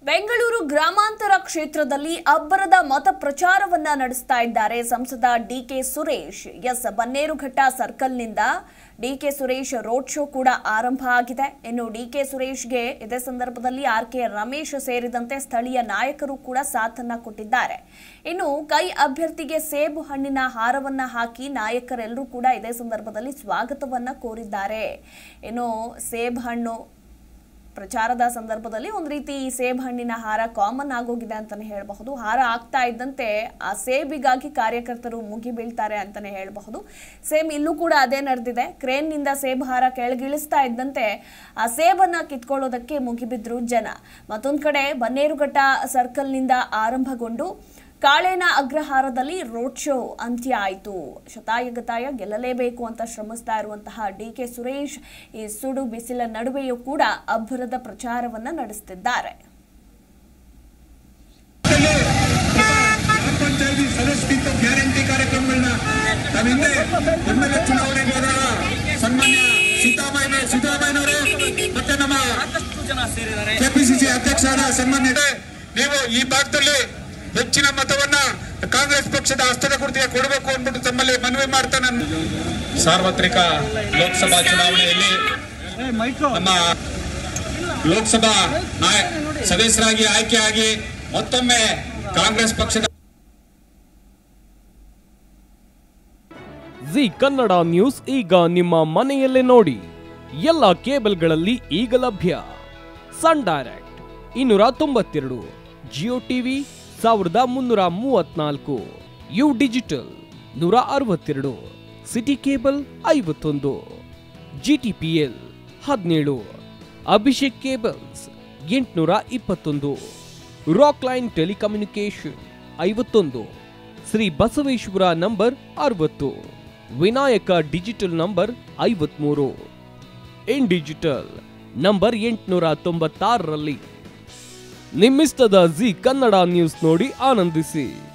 ಬೆಂಗಳೂರು ಗ್ರಾಮಾಂತರ ಕ್ಷೇತ್ರದಲ್ಲಿ ಅಬ್ಬರದ ಮತ ಪ್ರಚಾರವನ್ನ ನಡೆಸ್ತಾ ಇದ್ದಾರೆ ಸಂಸದ ಡಿಕೆ ಸುರೇಶ್ ಎಸ್ ಬನ್ನೇರುಘಟ್ಟ ಸರ್ಕಲ್ನಿಂದ ಡಿಕೆ ಸುರೇಶ್ ರೋಡ್ ಶೋ ಕೂಡ ಆರಂಭ ಆಗಿದೆ ಇನ್ನು ಡಿಕೆ ಸುರೇಶ್ಗೆ ಇದೇ ಸಂದರ್ಭದಲ್ಲಿ ಆರ್ ಕೆ ರಮೇಶ್ ಸೇರಿದಂತೆ ಸ್ಥಳೀಯ ನಾಯಕರು ಕೂಡ ಸಾಥನ್ನ ಕೊಟ್ಟಿದ್ದಾರೆ ಇನ್ನು ಕೈ ಅಭ್ಯರ್ಥಿಗೆ ಸೇಬು ಹಣ್ಣಿನ ಹಾರವನ್ನ ಹಾಕಿ ನಾಯಕರೆಲ್ಲರೂ ಕೂಡ ಇದೇ ಸಂದರ್ಭದಲ್ಲಿ ಸ್ವಾಗತವನ್ನ ಕೋರಿದ್ದಾರೆ ಇನ್ನು ಸೇಬ್ ಹಣ್ಣು ಪ್ರಚಾರದ ಸಂದರ್ಭದಲ್ಲಿ ಒಂದು ರೀತಿ ಈ ಸೇಬ್ ಹಣ್ಣಿನ ಹಾರ ಕಾಮನ್ ಆಗೋಗಿದೆ ಅಂತಾನೆ ಹೇಳಬಹುದು ಹಾರ ಆಗ್ತಾ ಇದ್ದಂತೆ ಆ ಸೇಬಿಗಾಗಿ ಕಾರ್ಯಕರ್ತರು ಮುಗಿ ಬೀಳ್ತಾರೆ ಅಂತಾನೆ ಹೇಳಬಹುದು ಸೇಮ್ ಇಲ್ಲೂ ಕೂಡ ಅದೇ ನಡೆದಿದೆ ಕ್ರೇನ್ನಿಂದ ಸೇಬ್ ಹಾರ ಕೆಳಗಿಳಿಸ್ತಾ ಇದ್ದಂತೆ ಆ ಸೇಬನ್ನ ಕಿತ್ಕೊಳ್ಳೋದಕ್ಕೆ ಮುಗಿಬಿದ್ರು ಜನ ಮತ್ತೊಂದು ಕಡೆ ಬನ್ನೇರುಘಟ್ಟ ಸರ್ಕಲ್ನಿಂದ ಆರಂಭಗೊಂಡು ಕಾಳೇನ ಅಗ್ರಹಾರದಲ್ಲಿ ರೋಡ್ ಶೋ ಅಂತ್ಯ ಆಯಿತು ಶತಾಯಗತಾಯ ಗೆಲ್ಲಲೇಬೇಕು ಅಂತ ಶ್ರಮಿಸ್ತಾ ಇರುವಂತಹ ಡಿ ಕೆ ಸುರೇಶ್ ಈ ಸುಡು ಬಿಸಿಲ ನಡುವೆಯೂ ಕೂಡ ಅಬ್ಬರದ ಪ್ರಚಾರವನ್ನ ನಡೆಸುತ್ತಿದ್ದಾರೆ ಗ್ರಾಮ ಪಂಚಾಯತಿ ಸದಸ್ಯತ್ವ ಗ್ಯಾರಂಟಿ ಕಾರ್ಯಕ್ರಮಗಳನ್ನ ನಾವು ಹಿಂದೆ ಎಂ ಎಲ್ ಎ ಚುನಾವಣೆಗೆ ಹೋದಾಗ ಸನ್ಮಾನ್ಯ ಸಿದ್ದರಾಮಯ್ಯ ಸಿದ್ದರಾಮಯ್ಯನವರು ಮತ್ತೆ ನಮ್ಮ ಕೆಪಿಸಿಸಿ ಅಧ್ಯಕ್ಷರಾದ ಸನ್ಮಾನ್ಯ ನೀವು ಈ ಭಾಗದಲ್ಲಿ ಹೆಚ್ಚಿನ ಮತವನ್ನ ಕಾಂಗ್ರೆಸ್ ಪಕ್ಷದ ಹಸ್ತದ ಗುರುತಿಗೆ ಕೊಡಬೇಕು ಅಂದ್ಬಿಟ್ಟು ತಮ್ಮಲ್ಲಿ ಮನವಿ ಮಾಡ್ತಾ ನಾನು ಸಾರ್ವತ್ರಿಕ ಲೋಕಸಭಾ ಚುನಾವಣೆಯಲ್ಲಿ ನಮ್ಮ ಲೋಕಸಭಾ ನಾಯ- ಸದಸ್ಯರಾಗಿ ಆಯ್ಕೆಯಾಗಿ ಮತ್ತೊಮ್ಮೆ ಕಾಂಗ್ರೆಸ್ ಪಕ್ಷದ ಜಿ ಕನ್ನಡ ನ್ಯೂಸ್ ಈಗ ನಿಮ್ಮ ಮನೆಯಲ್ಲೇ ನೋಡಿ ಎಲ್ಲ ಕೇಬಲ್ಗಳಲ್ಲಿ ಈಗ ಲಭ್ಯ ಸನ್ ಡೈರೆಕ್ಟ್ ಇನ್ನೂರ ತೊಂಬತ್ತೆರಡು ಜಿಯೋ ಟಿವಿ ಸಾವಿರದ ಮುನ್ನೂರ ಮೂವತ್ನಾಲ್ಕು ಯು ಡಿಜಿಟಲ್ ನೂರ ಅರವತ್ತೆರಡು ಸಿಟಿ ಕೇಬಲ್ ಐವತ್ತೊಂದು ಜಿಟಿಪಿಎಲ್ ಹದಿನೇಳು ಅಭಿಷೇಕ್ ಕೇಬಲ್ಸ್ ಎಂಟುನೂರ ಇಪ್ಪತ್ತೊಂದು ರಾಕ್ ಲೈನ್ ಟೆಲಿಕಮ್ಯುನಿಕೇಶನ್ ಐವತ್ತೊಂದು ಶ್ರೀ ಬಸವೇಶ್ವರ ನಂಬರ್ ಅರವತ್ತು ವಿನಾಯಕ ಡಿಜಿಟಲ್ ನಂಬರ್ ಐವತ್ಮೂರು ಇನ್ ಡಿಜಿಟಲ್ ನಂಬರ್ ಎಂಟುನೂರ ತೊಂಬತ್ತಾರರಲ್ಲಿ ನಿಮ್ಮಿಸ್ತದ ಜಿ ಕನ್ನಡ ನ್ಯೂಸ್ ನೋಡಿ ಆನಂದಿಸಿ